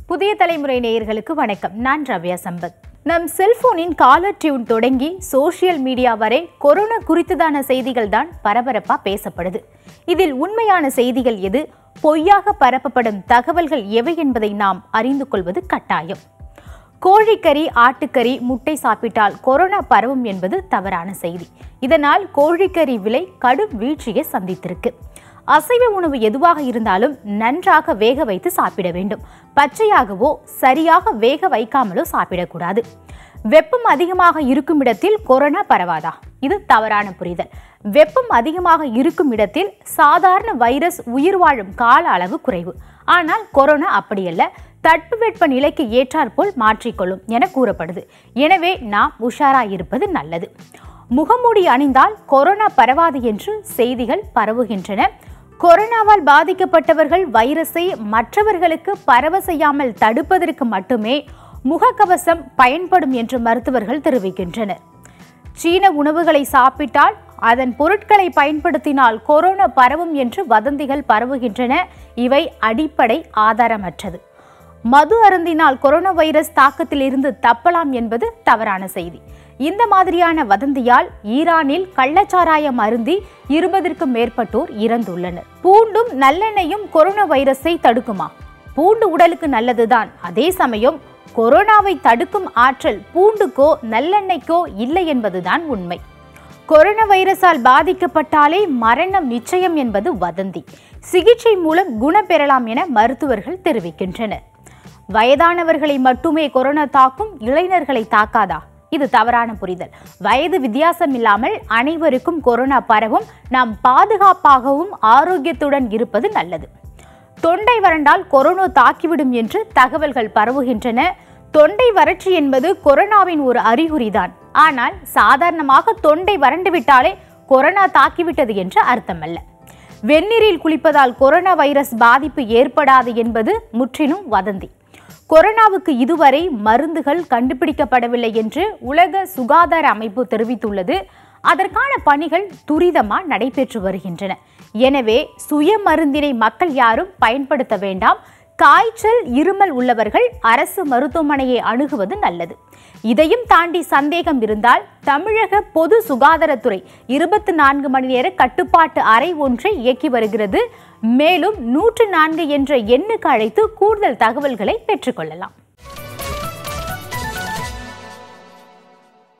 புதிய தலைமுறை நேயர்களுக்கு வணக்கம் நான் ரவ்யா சம்பத் நம் செல்போனின் காலர் டியூன் தொடங்கி சோஷியல் மீடியா வரை கொரோனா குறித்துதான செய்திகள் தான் பரபரப்பா பேசப்படுது இதில் உண்மையான செய்திகள் எது பொய்யாக பரப்பப்படும் தகவல்கள் எவை என்பதை நாம் அறிந்து கொள்வது கட்டாயம் கோழிக்கறி ஆட்டுக்கறி முட்டை சாப்பிட்டால் கொரோனா பரவும் என்பது தவறான செய்தி இதனால் கோழிக்கறி விலை கடும் வீழ்ச்சியை சந்தித்திருக்கு அசைவ உணவு எதுவாக இருந்தாலும் நன்றாக வேக வைத்து சாப்பிட வேண்டும் பச்சையாகவோ சரியாக வேக வைக்காமலோ சாப்பிடக்கூடாது வெப்பம் அதிகமாக இருக்கும் இடத்தில் கொரோனா பரவாதா இது தவறான புரிதல் வெப்பம் அதிகமாக இருக்கும் இடத்தில் சாதாரண வைரஸ் உயிர் வாழும் கால அளவு குறைவு ஆனால் கொரோனா அப்படியல்ல தட்பவெட்ப நிலைக்கு ஏற்றாற்போல் மாற்றிக்கொள்ளும் என கூறப்படுது எனவே நாம் உஷாராய் இருப்பது நல்லது முகமூடி அணிந்தால் கொரோனா பரவாது என்று செய்திகள் பரவுகின்றன கொரோனாவால் பாதிக்கப்பட்டவர்கள் வைரஸை மற்றவர்களுக்கு பரவ செய்யாமல் தடுப்பதற்கு மட்டுமே முகக்கவசம் பயன்படும் என்று மருத்துவர்கள் தெரிவிக்கின்றனர் சீன உணவுகளை சாப்பிட்டால் அதன் பொருட்களை பயன்படுத்தினால் கொரோனா பரவும் என்று வதந்திகள் பரவுகின்றன இவை அடிப்படை ஆதாரமற்றது மது அருந்தினால் கொரோனா வைரஸ் தாக்கத்தில் இருந்து தப்பலாம் என்பது தவறான செய்தி இந்த மாதிரியான வதந்தியால் ஈரானில் கள்ளச்சாராயம் அருந்தி இருபதற்கும் மேற்பட்டோர் இறந்துள்ளனர் பூண்டும் நல்லெண்ணெயும் கொரோனா வைரஸை தடுக்குமா பூண்டு உடலுக்கு நல்லதுதான் அதே சமயம் கொரோனாவை தடுக்கும் ஆற்றல் பூண்டுக்கோ நல்லெண்ணெய்க்கோ இல்லை என்பதுதான் உண்மை கொரோனா வைரஸால் பாதிக்கப்பட்டாலே மரணம் நிச்சயம் என்பது வதந்தி சிகிச்சை மூலம் குணப்பெறலாம் என மருத்துவர்கள் தெரிவிக்கின்றனர் வயதானவர்களை மட்டுமே கொரோனா தாக்கும் இளைஞர்களை தாக்காதா இது தவறான புரிதல் வயது வித்தியாசம் இல்லாமல் அனைவருக்கும் கொரோனா பரவும் நாம் பாதுகாப்பாகவும் ஆரோக்கியத்துடன் இருப்பது நல்லது தொண்டை வறண்டால் கொரோனா தாக்கிவிடும் என்று தகவல்கள் பரவுகின்றன தொண்டை வறட்சி என்பது கொரோனாவின் ஒரு அறிகுறிதான் ஆனால் சாதாரணமாக தொண்டை வறண்டு விட்டாலே கொரோனா தாக்கிவிட்டது என்று அர்த்தமல்ல வெந்நீரில் குளிப்பதால் கொரோனா வைரஸ் பாதிப்பு ஏற்படாது என்பது முற்றிலும் வதந்தி கொரோனாவுக்கு இதுவரை மருந்துகள் கண்டுபிடிக்கப்படவில்லை என்று உலக சுகாதார அமைப்பு தெரிவித்துள்ளது அதற்கான பணிகள் துரிதமா நடைபெற்று வருகின்றன எனவே சுய மருந்தினை மக்கள் யாரும் பயன்படுத்த வேண்டாம் காய்ச்சல் இருமல் உள்ளவர்கள் அரசு மருத்துவமனையை அணுகுவது நல்லது இதையும் தாண்டி சந்தேகம் இருந்தால் தமிழக பொது சுகாதாரத்துறை இருபத்தி நான்கு மணி நேர கட்டுப்பாட்டு அறை ஒன்றை இயக்கி வருகிறது மேலும் நூற்று நான்கு என்ற எண்ணுக்கு அழைத்து கூடுதல் தகவல்களை பெற்றுக்கொள்ளலாம்